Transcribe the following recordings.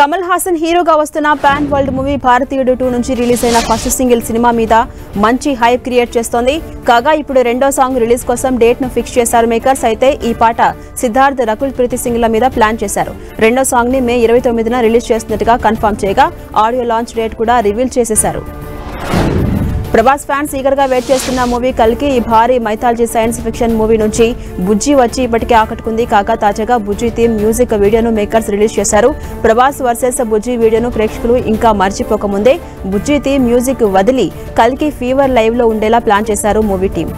కమల్ హాసన్ హీరోగా వస్తున్న pan world movie Bharateeyudu two నుంచి రిలీజ్ అయిన ఫస్ట్ సింగిల్ సినిమా మీద మంచి హైప్ క్రియేట్ చేస్తోంది కాగా ఇప్పుడు రెండో సాంగ్ రిలీజ్ కోసం డేట్ ను ఫిక్స్ చేశారు మేకర్స్ అయితే ఈ పాట సిద్ధార్థ్ రకుల్ ప్రీతి సింగ్ ల మీద ప్లాన్ చేశారు రెండో సాంగ్ ని మే ఇరవై తొమ్మిదిన రిలీజ్ చేస్తున్నట్టుగా కన్ఫర్మ్ చేయగా ఆడియో లాంచ్ డేట్ కూడా రివీల్ చేసేశారు ప్రభాస్ ఫ్యాన్స్ ఈగర్ గా వెయిట్ చేస్తున్న మూవీ కల్కి ఈ భారీ మైథాలజీ సైన్స్ ఫిక్షన్ మూవీ నుంచి బుజ్జి వచ్చి ఇప్పటికే ఆకట్టుకుంది కాగా తాజాగా బుజ్జి థీమ్ మ్యూజిక్ వీడియోను మేకర్స్ రిలీజ్ చేశారు ప్రభాస్ వర్సెస్ బుజ్జి వీడియోను ప్రేక్షకులు ఇంకా మర్చిపోకముందే బుజ్జి థీమ్ మ్యూజిక్ వదిలి కల్కి ఫీవర్ లైవ్ లో ఉండేలా ప్లాన్ చేశారు మూవీ టీం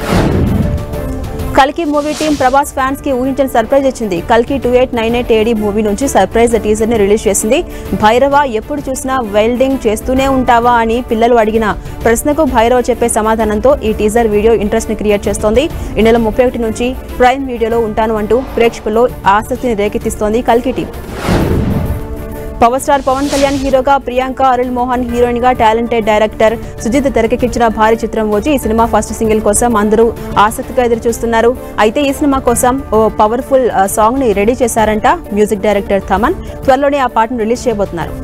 కల్కి మూవీ టీం ప్రభాస్ ఫ్యాన్స్ కి ఊహించని సర్ప్రైజ్ ఇచ్చింది కల్కి two eight nine eight AD movie నుంచి సర్ప్రైజ్ టీజర్ ని రిలీజ్ చేసింది భైరవ ఎప్పుడు చూసినా వెల్డింగ్ చేస్తూనే ఉంటావా అని పిల్లలు అడిగిన ప్రశ్నకు భైరవ చెప్పే సమాధానంతో ఈ టీజర్ వీడియో ఇంట్రెస్ట్ ని క్రియేట్ చేస్తోంది ఈ నెల ముప్పై ఒకటి నుంచి ప్రైమ్ వీడియోలో ఉంటాను అంటూ ప్రేక్షకుల్లో ఆసక్తిని రేకెత్తిస్తోంది కల్కి team power star Pawan Kalyan హీరోగా ప్రియాంక అరుల్ మోహన్ హీరోయిన్ గా టాలెంటెడ్ డైరెక్టర్ సుజిత్ తెరకెక్కించిన భారీ చిత్రం వచ్చి ఈ సినిమా ఫస్ట్ సింగిల్ కోసం అందరూ ఆసక్తిగా ఎదురు చూస్తున్నారు అయితే ఈ సినిమా కోసం ఓ పవర్ఫుల్ ఆ, సాంగ్ ని రెడీ చేశారంట మ్యూజిక్ డైరెక్టర్ థమన్ త్వరలోనే ఆ పాటను రిలీజ్ చేయబోతున్నారు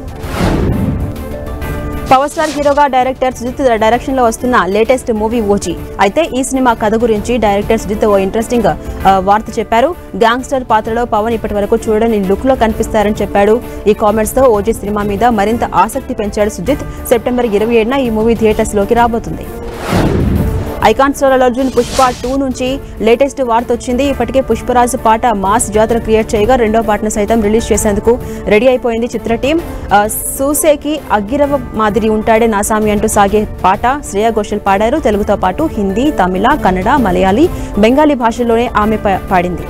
పవర్ స్టార్ హీరోగా డైరెక్టర్ సుజిత్ డైరెక్షన్ లో వస్తున్న లేటెస్ట్ మూవీ ఓజీ అయితే ఈ సినిమా కథ గురించి డైరెక్టర్ సుజిత్ ఓ ఇంట్రెస్టింగ్ ఆ, వార్త చెప్పారు గ్యాంగ్స్టర్ పాత్రలో పవన్ ఇప్పటి వరకు చూడని లుక్ లో కనిపిస్తారని చెప్పాడు ఈ కామెంట్స్ తో ఓజీ సినిమా మీద మరింత ఆసక్తి పెంచాడు సుజిత్ సెప్టెంబర్ ఇరవై ఏడున ఈ మూవీ థియేటర్స్ లోకి రాబోతుంది icon star Allu Arjun Pushpa two నుంచి లేటెస్ట్ వార్త వచ్చింది ఇప్పటికే పుష్పరాజు పాట మాస్ జాతర క్రియేట్ చేయగా రెండో పాటను సైతం రిలీజ్ చేసేందుకు రెడీ అయిపోయింది చిత్ర టీం ఆ, సూసేకి అగ్గిరవ మాదిరి ఉంటాడే నాసామి అంటూ సాగే పాట శ్రేయా ఘోషల్ పాడారు తెలుగుతో పాటు హిందీ తమిళ కన్నడ మలయాళీ బెంగాలీ భాషల్లోనే ఆమె పా- పాడింది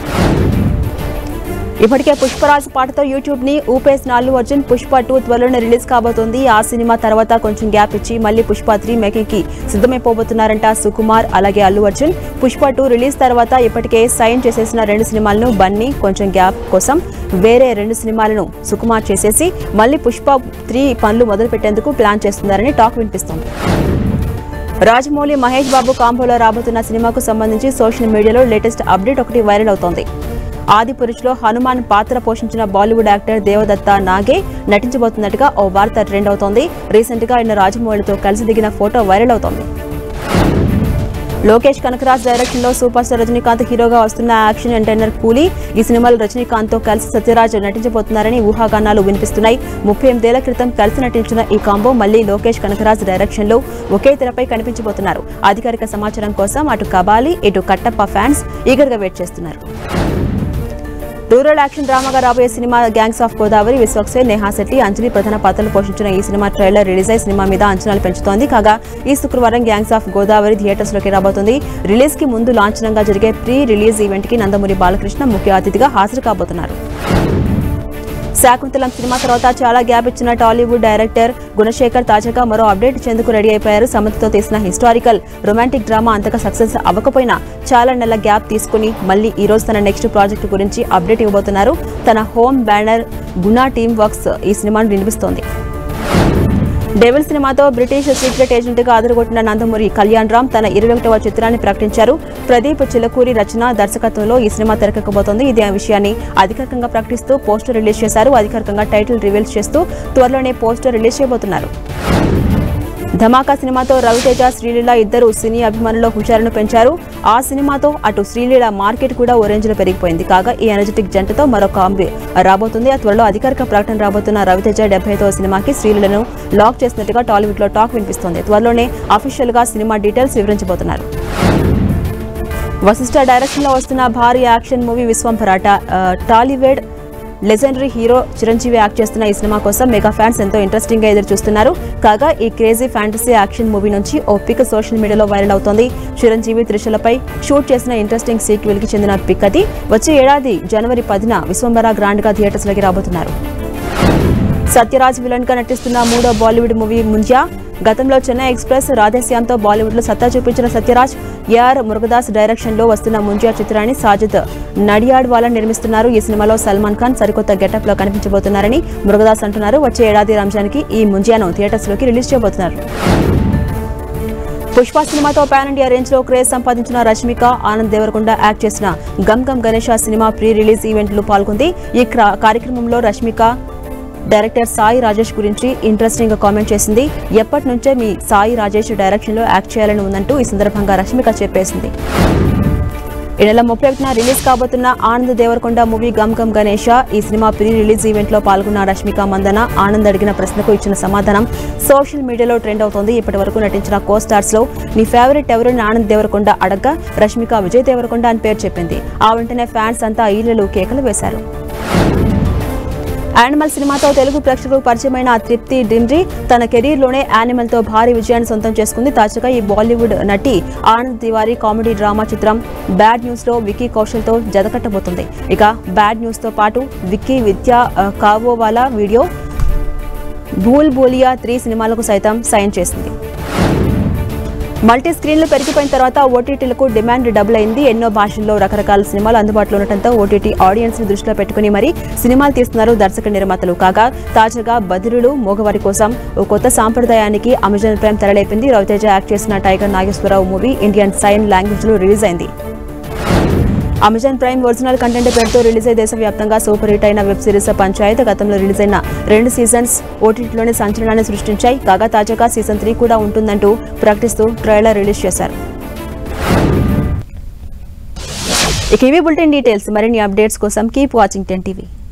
ఇప్పటికే పుష్పరాజ్ పాటతో యూట్యూబ్ ని ఊపేసిన అల్లు అర్జున్ పుష్ప టూ త్వరలోనే రిలీజ్ కాబోతోంది ఆ సినిమా తర్వాత కొంచెం గ్యాప్ ఇచ్చి మళ్ళీ పుష్ప త్రీ మేకింగ్ కి సిద్ధమైపోబోతున్నారంట సుకుమార్ అలాగే అల్లు అర్జున్ పుష్ప టూ రిలీజ్ తర్వాత ఇప్పటికే సైన్ చేసేసిన రెండు సినిమాలను బన్నీ కొంచెం గ్యాప్ కోసం వేరే రెండు సినిమాలను సుకుమార్ చేసేసి మళ్ళీ పుష్ప త్రీ పనులు మొదలు పెట్టేందుకు ప్లాన్ చేస్తున్నారని టాక్ వినిపిస్తోంది రాజమౌళి మహేష్ బాబు కాంబోలో రాబోతున్న సినిమాకు సంబంధించి సోషల్ మీడియాలో లేటెస్ట్ అప్డేట్ ఒకటి వైరల్ అవుతోంది ఆదిపురుషులో హనుమాన్ పాత్ర పోషించిన బాలీవుడ్ యాక్టర్ దేవదత్త నాగే నటించబోతున్నట్టుగా ఓ వార్త ట్రెండ్ అవుతోంది రీసెంట్ గా ఆయన రాజమౌళితో కలిసి దిగిన ఫోటో వైరల్ అవుతోంది లోకేష్ కనకరాజ్ డైరెక్షన్ లో సూపర్ స్టార్ రజనీకాంత్ హీరోగా వస్తున్న యాక్షన్ ఎంటర్టైనర్ కూలీ ఈ సినిమాలో రజనీకాంత్ తో కలిసి సత్యరాజ్ నటించబోతున్నారని ఊహాగానాలు వినిపిస్తున్నాయి ముప్పై ఎనిమిదేళ్ల క్రితం కలిసి నటించిన ఈ కాంబో మళ్లీ లోకేష్ కనకరాజ్ డైరెక్షన్ లో ఒకే తెరపై కనిపించబోతున్నారు అధికారిక సమాచారం కోసం అటు కబాలి ఇటు కట్టప్ప ఫ్యాన్స్ ఈగర్ గా వెయిట్ చేస్తున్నారు రూరల్ యాక్షన్ డ్రామాగా రాబోయే cinema Gangs of Godavari Vishwaksen Neha Shetty Anjali ప్రధాన పాత్రలు పోషించిన ఈ సినిమా ట్రైలర్ రిలీజ్ అయి సినిమా మీద అంచనాలు పెంచుతోంది కాగా ఈ శుక్రవారం గ్యాంగ్స్ ఆఫ్ గోదావరి థియేటర్స్ లోకి రాబోతుంది రిలీజ్ కి ముందు లాంఛనంగా జరిగే ప్రీ రిలీజ్ ఈవెంట్ కి నందమూరి బాలకృష్ణ ముఖ్య అతిథిగా హాజరు కాబోతున్నారు శాకుంతలం సినిమా తర్వాత చాలా గ్యాప్ ఇచ్చిన టాలీవుడ్ డైరెక్టర్ గుణశేఖర్ తాజాగా మరో అప్డేట్ ఇచ్చేందుకు రెడీ అయిపోయారు సమంతతో తీసిన హిస్టారికల్ రొమాంటిక్ డ్రామా అంతగా సక్సెస్ అవ్వకపోయినా చాలా నెలల గ్యాప్ తీసుకుని మళ్ళీ ఈ రోజు తన నెక్స్ట్ ప్రాజెక్ట్ గురించి అప్డేట్ ఇవ్వబోతున్నారు తన home banner Guna team works ఈ సినిమాను వినిపిస్తోంది డెవిల్ సినిమాతో బ్రిటిష్ సీక్రెట్ ఏజెంట్ గా అదరగొట్టిన నందమూరి కళ్యాణ్ రామ్ తన ఇరవై ఒకటవ చిత్రాన్ని ప్రకటించారు ప్రదీప్ చిలకూరి రచన దర్శకత్వంలో ఈ సినిమా తెరకెక్కబోతోంది ఇది ఆ విషయాన్ని అధికారికంగా ప్రకటిస్తూ పోస్టర్ రిలీజ్ చేశారు అధికారికంగా టైటిల్ రివీల్ చేస్తూ త్వరలోనే పోస్టర్ రిలీజ్ చేయబోతున్నారు ధమాకా సినిమాతో రవితేజ శ్రీలీల ఇద్దరు సినీ అభిమానుల్లో హుషారును పెంచారు ఆ సినిమాతో అటు శ్రీలీల మార్కెట్ కూడా ఓ రేంజ్ లో పెరిగిపోయింది కాగా ఈ ఎనర్జెటిక్ జంటతో మరో కాంబి రాబోతుంది ఆ త్వరలో అధికారిక ప్రకటన రాబోతున్న రవితేజ డెబ్బై ఐదవ సినిమాకి శ్రీలీలను లాక్ చేసినట్టుగా టాలీవుడ్ లో టాక్ వినిపిస్తోంది త్వరలోనే అఫీషియల్ గా సినిమా డీటెయిల్స్ వివరించబోతున్నారు వశిష్ఠ డైరెక్షన్ లో వస్తున్న భారీ యాక్షన్ మూవీ విశ్వంభరాట ఆ, Tollywood legendary hero Chiranjeevi act చేస్తున్న ఈ సినిమా కోసం మెగా ఫ్యాన్స్ ఎంతో ఇంట్రెస్టింగ్ గా ఎదురు చూస్తున్నారు కాగా ఈ క్రేజీ ఫ్యాంటసీ యాక్షన్ మూవీ నుంచి ఓ పిక్ సోషల్ మీడియాలో వైరల్ అవుతోంది చిరంజీవి త్రిషలపై షూట్ చేసిన ఇంట్రెస్టింగ్ సీక్వెల్ కి చెందిన పిక్ అది వచ్చే ఏడాది జనవరి పదిన విశ్వంబర గ్రాండ్ గా థియేటర్స్ లోకి రాబోతున్నారు సత్యరాజ్ విలన్ గా నటిస్తున్న మూడో బాలీవుడ్ మూవీ ముంజా గతంలో చెన్నై ఎక్స్ప్రెస్ రాధేశ్యామ్తో బాలీవుడ్ లో సత్తా చూపించిన సత్యరాజ్ ఏఆర్ మురుగదాస్ డైరెక్షన్ లో వస్తున్న ముంజియా చిత్రాన్ని సాజిద్ నడియాడ్ వాళ్ళని నిర్మిస్తున్నారు ఈ సినిమాలో సల్మాన్ ఖాన్ సరికొత్త గెటప్ లో కనిపించబోతున్నారని మురుగదాస్ అంటున్నారు వచ్చే ఏడాది రంజాన్ కి ఈ ముంజియాను థియేటర్స్ లోకి రిలీజ్ చేయబోతున్నారు పుష్ప సినిమాతో పాన్ ఇండియా రేంజ్ లో క్రేజ్ సంపాదించిన రష్మిక ఆనంద్ దేవరకొండ యాక్ట్ చేసిన Gam Gam Ganesha cinema pre release event లో పాల్గొంది ఈ క్రా- కార్యక్రమంలో రష్మిక డైరెక్టర్ సాయి రాజేష్ గురించి ఇంట్రెస్టింగ్ గా కామెంట్ చేసింది ఎప్పటి నుంచే మీ సాయి రాజేష్ డైరెక్షన్ లో యాక్ట్ చేయాలని ఉందంటూ ఈ సందర్భంగా రష్మిక చెప్పేసింది ఈ నెల ముప్పై ఒకటిన రిలీజ్ కాబోతున్న ఆనంద్ దేవరకొండ మూవీ గమ్ గమ్ గణేష ఈ సినిమా ప్రీ రిలీజ్ ఈవెంట్ లో పాల్గొన్న రష్మిక మందన ఆనంద్ అడిగిన ప్రశ్నకు ఇచ్చిన సమాధానం సోషల్ మీడియాలో ట్రెండ్ అవుతోంది ఇప్పటి వరకు నటించిన కో స్టార్స్ లో నీ ఫేవరెట్ ఎవరని ఆనంద్ దేవరకొండ అడగ్గా రష్మిక విజయ్ దేవరకొండ అని పేరు చెప్పింది ఆ వెంటనే ఫ్యాన్స్ అంతా ఈలలు కేకలు వేశారు యానిమల్ సినిమాతో తెలుగు ప్రేక్షకులకు పరిచయమైన ఆ తృప్తి డిండ్రి తన కెరీర్లోనే యానిమల్ తో భారీ విజయాన్ని సొంతం చేసుకుంది తాజాగా ఈ బాలీవుడ్ నటి ఆనంద్ తివారీ కామెడీ డ్రామా చిత్రం బ్యాడ్ న్యూస్ లో విక్కీ కౌశల్ తో జతకట్టబోతుంది ఇక బ్యాడ్ న్యూస్ తో పాటు విక్కీ విద్యా ఆ, కావోవాలా వీడియో భూల్ బోలియా త్రీ సినిమాలకు సైతం సైన్ చేసింది మల్టీ స్క్రీన్లు పెరిగిపోయిన తర్వాత ఓటీటీలకు డిమాండ్ డబుల్ అయింది ఎన్నో భాషల్లో రకరకాల సినిమాలు అందుబాటులో ఉండటంతో ఓటీటీ ఆడియన్స్ ని దృష్టిలో పెట్టుకుని మరి సినిమాలు తీస్తున్నారు దర్శక నిర్మాతలు కాగా తాజాగా బదిరులు మోగవారి కోసం ఓ కొత్త సాంప్రదాయానికి అమెజాన్ ప్రైమ్ తెరలేపింది రవితేజ యాక్ట్ చేసిన Tiger Nageswara Rao movie Indian sign language లో రిలీజ్ అయింది అమెజాన్ ప్రైమ్ ఒరిజినల్ కంటెంట్ పేరుతో రిలీజ్ అయ్యి దేశవ్యాప్తంగా సూపర్ హిట్ అయిన వెబ్ సిరీస్ పంచాయత్ గతంలో రిలీజ్ అయిన రెండు సీజన్స్ ఓటీటీలోనే సంచలనాన్ని సృష్టించాయి కాగా తాజాగా సీజన్ త్రీ కూడా ఉంటుందంటూ ప్రకటిస్తూ ట్రైలర్ రిలీజ్ చేశారు ఇక ఇవి బులెటిన్ డీటెయిల్స్ మరిన్ని అప్డేట్స్ కోసం కీప్ వాచింగ్ టెన్ టీవీ